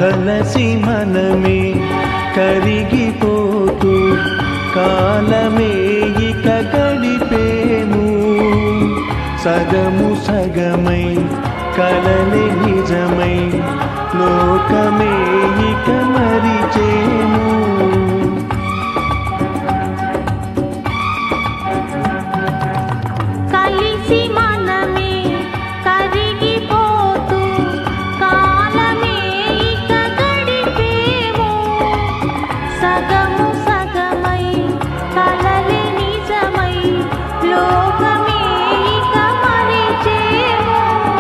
కలసి మనమే కరిగిపోతూ కాలమే ఇక గడిపేము సగము సగమై కలలే నిజమై లోకమే ఇక మరిచేము కలిసి మనమే కరిగిపోతూ కాలమే ఇక గడిపేము సగము సగమై కలలే నిజమై లోకమే ఇక మరిచేము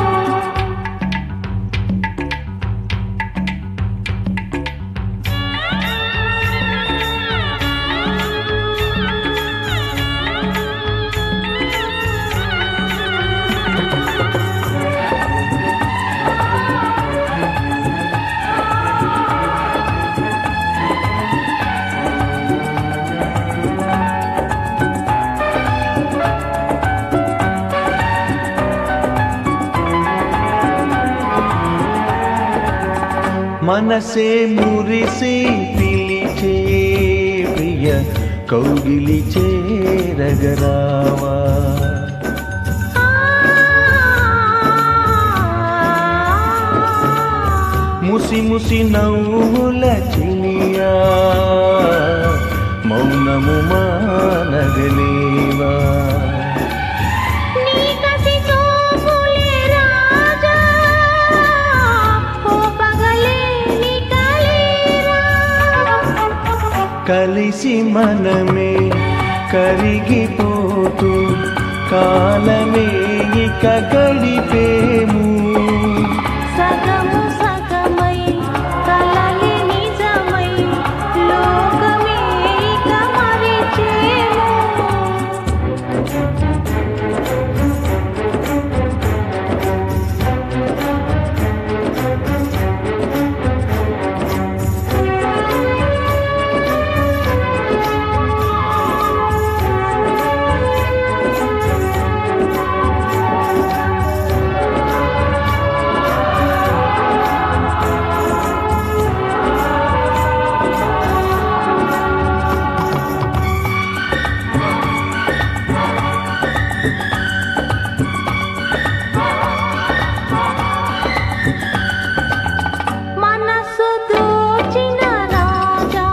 మనసే మురిసి పిలిచే ప్రియ కౌగిలి చేరగరావా ముసి ముసి నవ్వుల చిలియా మౌనము మానగలేవా నీ కసి చూపులే రాజా ఓ పగలే నీ కలేరా కలిసి మనమే కరిగిపోతూ కాలమే ఇక గడిపేము సగము సగమై కలలే నిజమై లోకమే ఇక మరిచేము మనసు దోచిన రాజా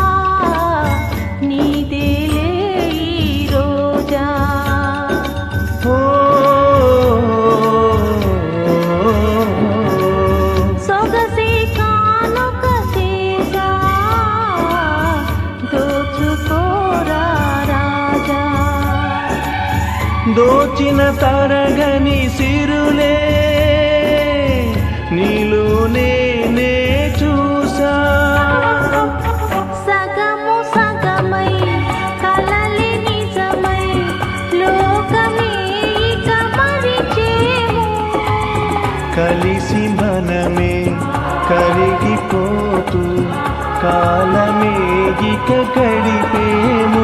నీదేలే ఈ రోజా ఓ సొగసే కానుక చేసా దోచుకోరా రాజా దోచిన తరగని సిరులే నీలోనే నే చూసా సగము సగమై కలలి నిజమై లోకమే ఇక మరిచేము కలిసి మనమే కరిగిపోతూ కాలమే ఇక గడిపేము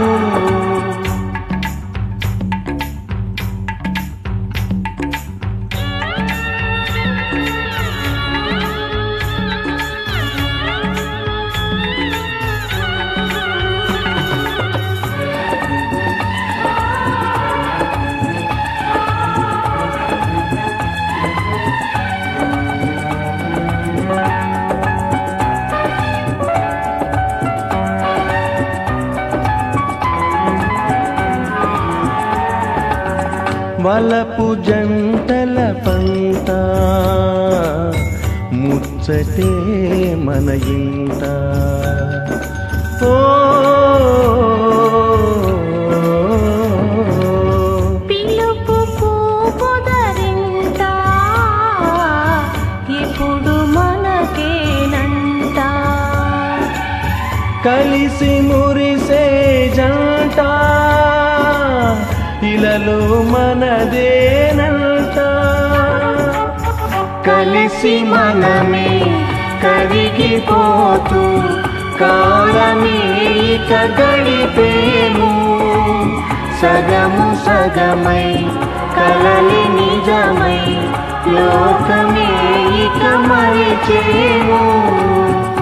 వలపు జంటల పంట ముచ్చటే మన ఇంట ఓ పిలుపు పూపుదరింట ఇప్పుడు మనకేనంట కలిసి మురిసే జంట ఇలలో మనదేనంట కలిసి మనమే కరిగిపోతూ కాలమే ఇక గడిపేము సగము సగమై కలలి నిజమై లోకమే ఇక మరిచేము